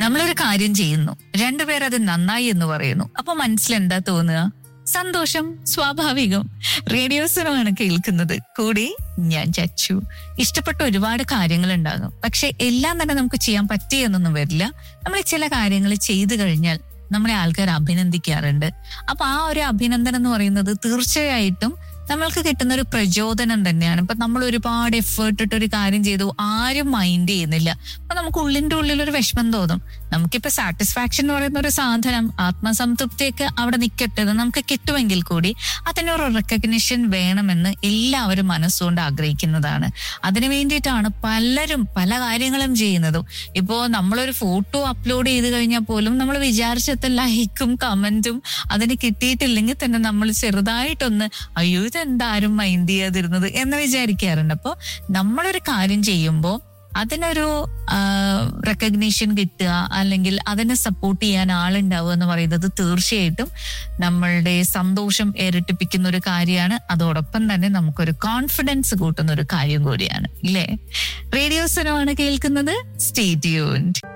നമ്മളൊരു കാര്യം ചെയ്യുന്നു രണ്ടുപേർ അത് നന്നായി എന്ന് പറയുന്നു അപ്പൊ മനസ്സിലെന്താ തോന്നുക സന്തോഷം സ്വാഭാവികം റേഡിയോസിനുമാണ് കേൾക്കുന്നത് കൂടി ഞാൻ ചച്ചു ഇഷ്ടപ്പെട്ട ഒരുപാട് കാര്യങ്ങൾ ഉണ്ടാകും പക്ഷെ എല്ലാം തന്നെ നമുക്ക് ചെയ്യാൻ പറ്റിയെന്നൊന്നും വരില്ല നമ്മൾ ചില കാര്യങ്ങൾ ചെയ്തു കഴിഞ്ഞാൽ നമ്മളെ ആൾക്കാർ അഭിനന്ദിക്കാറുണ്ട് അപ്പൊ ആ ഒരു അഭിനന്ദനം എന്ന് പറയുന്നത് തീർച്ചയായിട്ടും നമ്മൾക്ക് കിട്ടുന്ന ഒരു പ്രചോദനം തന്നെയാണ് ഇപ്പൊ നമ്മൾ ഒരുപാട് എഫേർട്ട് ഇട്ട് ഒരു കാര്യം ചെയ്തു ആരും മൈൻഡ് ചെയ്യുന്നില്ല അപ്പൊ നമുക്ക് ഉള്ളിന്റെ ഉള്ളിൽ ഒരു വിഷമം തോന്നും നമുക്കിപ്പോ സാറ്റിസ്ഫാക്ഷൻ എന്ന് പറയുന്ന ഒരു സാധനം ആത്മസംതൃപ്തിയൊക്കെ അവിടെ നിൽക്കട്ടെ അത് നമുക്ക് കിട്ടുമെങ്കിൽ കൂടി അതിനൊരു റെക്കഗ്നിഷൻ വേണമെന്ന് എല്ലാവരും മനസ്സുകൊണ്ട് ആഗ്രഹിക്കുന്നതാണ് അതിനു വേണ്ടിയിട്ടാണ് പലരും പല കാര്യങ്ങളും ചെയ്യുന്നതും ഇപ്പോ നമ്മളൊരു ഫോട്ടോ അപ്ലോഡ് ചെയ്ത് കഴിഞ്ഞാൽ പോലും നമ്മൾ വിചാരിച്ചത്ര ലൈക്കും കമന്റും അതിന് കിട്ടിയിട്ടില്ലെങ്കിൽ തന്നെ നമ്മൾ ചെറുതായിട്ടൊന്ന് അയ്യോ ഇതെന്താരും മൈൻഡ് ചെയ്യാതിരുന്നത് എന്ന് വിചാരിക്കാറുണ്ട് അപ്പോൾ നമ്മളൊരു കാര്യം ചെയ്യുമ്പോൾ അതിനൊരു റെക്കഗ്നീഷൻ കിട്ടുക അല്ലെങ്കിൽ അതിനെ സപ്പോർട്ട് ചെയ്യാൻ ആളുണ്ടാവുക എന്ന് പറയുന്നത് തീർച്ചയായിട്ടും നമ്മളുടെ സന്തോഷം ഇരട്ടിപ്പിക്കുന്ന ഒരു കാര്യമാണ് അതോടൊപ്പം തന്നെ നമുക്കൊരു കോൺഫിഡൻസ് കൂട്ടുന്ന ഒരു കാര്യം കൂടിയാണ് ഇല്ലേ റേഡിയോസനമാണ് കേൾക്കുന്നത് സ്റ്റേ ട്യൂൺഡ്